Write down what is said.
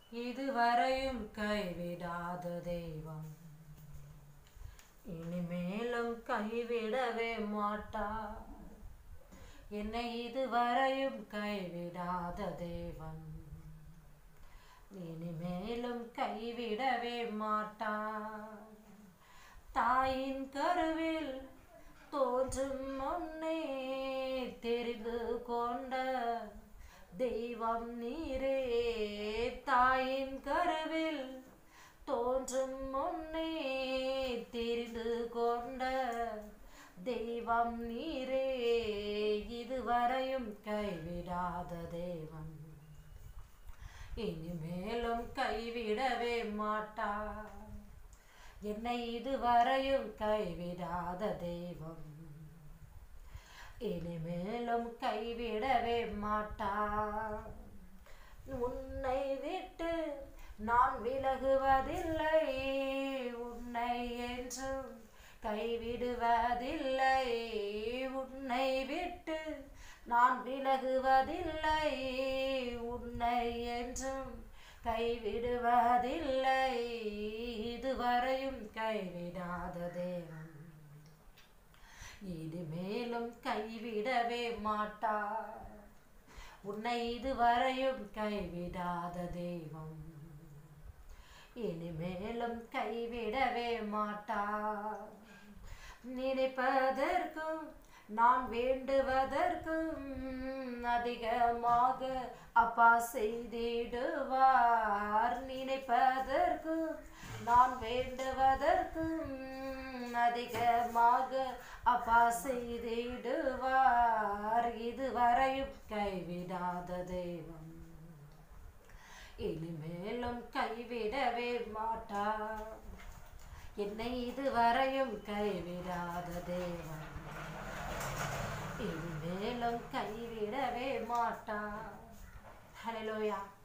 இதுவரையும் கைவிடாத தெய்வம் இனிமேலும் கைவிடவே மாட்டார் என்னை இதுவரையும் கைவிடாத தேவன் இனிமேலும் கைவிடவே மாட்டார் தாயின் கருவில் தோன்றும் முன்னே தெரிந்து கொண்ட தெய்வம் நீரே தாயின் கருவில் தோன்றும் முன்னே தெரிந்து கொண்ட தெய்வம் நீரே இதுவரையும் கைவிடாத தேவன் இனிமேலும் கைவிடவே மாட்டார் என்னை இதுவரையும் கைவிடாத தெய்வம் இனிமேலும் கைவிடவே மாட்டார் உன்னை விட்டு நான் விலகுவதில்லை உன்னை என்றும் கைவிடுவதில்லை உன்னை விட்டு நான் விலகுவதில்லை உன்னை என்றும் கைவிடுவதில்லை இதுவரையும் கைவிடாத தேவன் இனிமேலும் கைவிடவே மாட்டார் உன்னை இதுவரையும் கைவிடாத தெய்வம் இனிமேலும் கைவிடவே மாட்டார் நினைப்பதற்கும் நான் வேண்டுவதற்கும் அதிகமாக அப்பா செய்திடுவார் நினைப்பதற்கும் நான் வேண்டுவதற்கும் அதிகமாக அப்பா செய்திடுவார் இதுவரையும் கைவிடாத தெய்வம் இனிமேலும் கைவிடவே மாட்டார் என்னை இதுவரையும் கைவிடாத தேவன் இனிமேலும் கைவிடவே மாட்டார் ஹலோயா